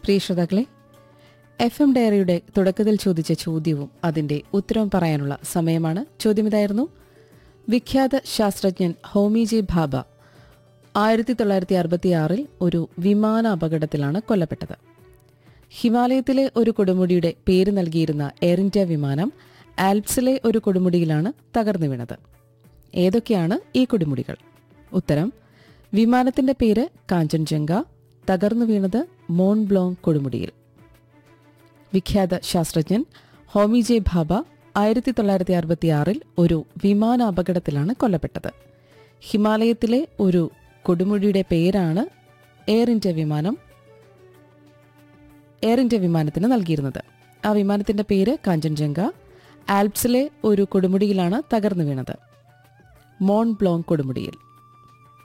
പ്രിയ ശ്രോതാക്കളെ F M ഡയറിയുടെ തുടക്കത്തിൽ ചോദിച്ച ചോദ്യവും അതിന്റെ ഉത്തരവും പറയാനുള്ള സമയമാണ് ചോദ്യമിതായിരുന്നു വിഖ്യാത ശാസ്ത്രജ്ഞൻ ഹോമി ജെ ഭാബ ആയിരത്തി തൊള്ളായിരത്തി അറുപത്തിയാറിൽ ഒരു വിമാന അപകടത്തിലാണ് കൊല്ലപ്പെട്ടത് ഹിമാലയത്തിലെ ഒരു കൊടുമുടിയുടെ പേര് നൽകിയിരുന്ന എയർ ഇന്ത്യ വിമാനം ആൽപ്സിലെ ഒരു കൊടുമുടിയിലാണ് തകർന്നു വീണത് ഏതൊക്കെയാണ് ഈ കൊടുമുടികൾ ഉത്തരം വിമാനത്തിന്റെ പേര് കാഞ്ചൻജംഗ തകർന്നു വീണത് മോൺബ്ലോങ് കൊടുമുടിയിൽ വിഖ്യാത ശാസ്ത്രജ്ഞൻ ഹോമി ജെ ഭാബ ആയിരത്തി തൊള്ളായിരത്തി അറുപത്തിയാറിൽ ഒരു വിമാന അപകടത്തിലാണ് കൊല്ലപ്പെട്ടത് ഹിമാലയത്തിലെ ഒരു കൊടുമുടിയുടെ പേരാണ് എയർ ഇന്ത്യ വിമാനം എയർ ഇന്ത്യ വിമാനത്തിന് നൽകിയിരുന്നത് ആ വിമാനത്തിന്റെ പേര് കാഞ്ചൻജംഗ ആൽപ്സിലെ ഒരു കൊടുമുടിയിലാണ് തകർന്നു വീണത് മോൺ ബ്ലോങ് കൊടുമുടിയിൽ